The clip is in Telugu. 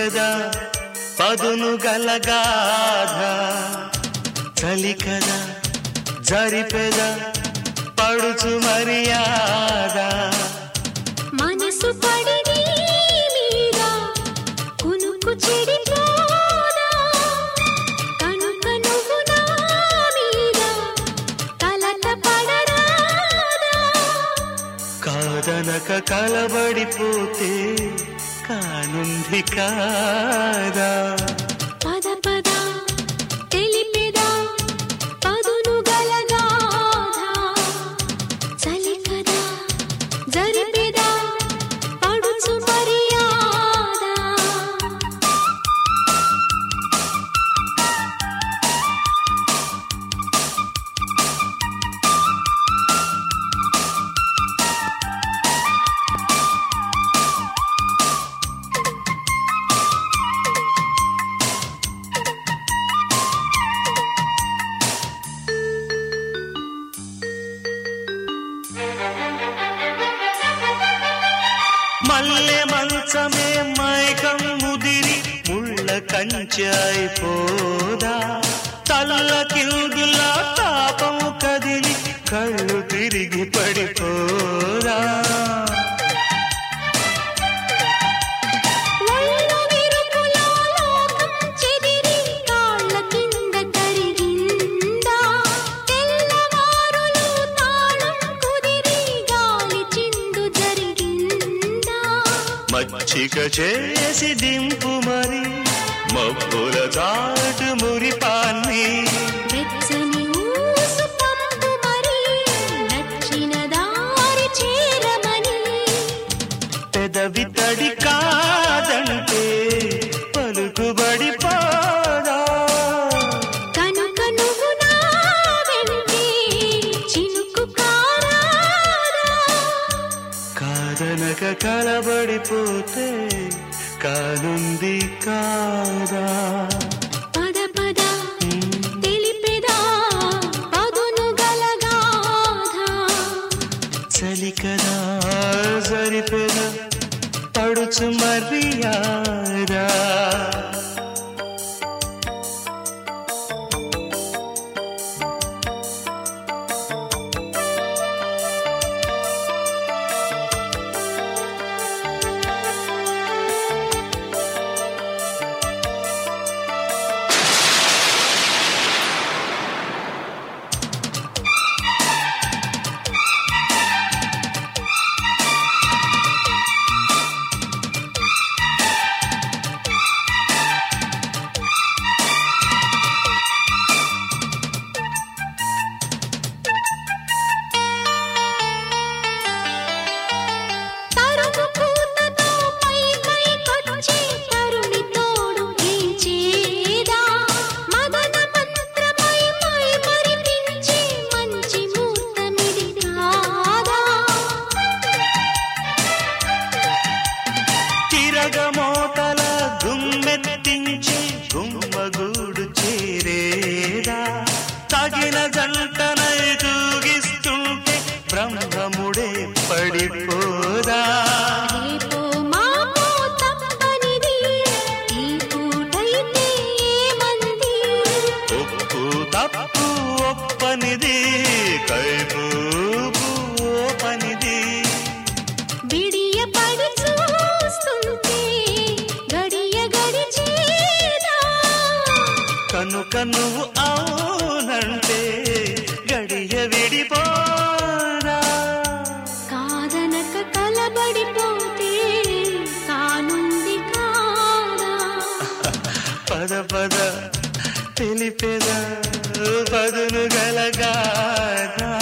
తెలిపెద పదును గలగాధ చలి కదా జరిపెద పడుచు మర్యాద మనసు పడి నీ మీద కునుకు చెడిపోదా కనుక నువ్వు నా మీద కలత పడరాదా కాదనక కలబడిపోతే కానుంది కాదా పద పద తెలిపెదా పదును గలగాధ చలి కదా జరిపెదా పడుచు మర్యాద మల్లె మంచమే మైకం ముదిరి ముళ్ళ కంచాయిపోదా తల్ల కిల్దులా తాపం కదిలి కళ్ళు తిరిగి పడిపోదా ఒళ్ళు విరుపులో లోకం చెదిరి కాళ్ళ కింద కరిగిందా తెల్లవారులు తాళం కుదిరి గాలి చిందు జరిగిందా మచ్చిక చేసి దింపు మరి మబ్బుల చాటు మురిపాన్ని వెచ్చని ఊసు పంపు మరి నచ్చిన దారి చేరమని పెదవి తడి కాదంటే పలుకుబడి పోదా కనుక నువ్వు నా వెంటే చినుకు కారాదా కాదనక కలబడిపోతే కానుంది కాదా పద పద తెలిపెదా పదును గలగాధ చలి కదా సరిపెద పడుచు మర్యాదా తరుగు పూతతో పై పై కొచ్చే తరుణి తోడు గీచేదా మదన మంత్రమై మై మరిపించే మంచి మూర్తమిది కాదా తిరగమోతల గుమ్మెత్తించి గుమ్మగూడు చేరేదా తగిన జంటనై తూగిస్తుంటే బ్రహ్మముడే పడిపోదా రేపో మాపో తప్పనిది ఈ పూటైతే ఏమంది ఒప్పు తప్పు ఒప్పనిది కైపు ఓపనిది బిడియ పడి చూస్తుంటే గడియ గడిచేదా కనుక నువ్వు అవునంటే గడియ విడిపోరా కాదనక కలబడిపోతే కానుంది కాదా పద పద తెలిపెద పదును గలగాదా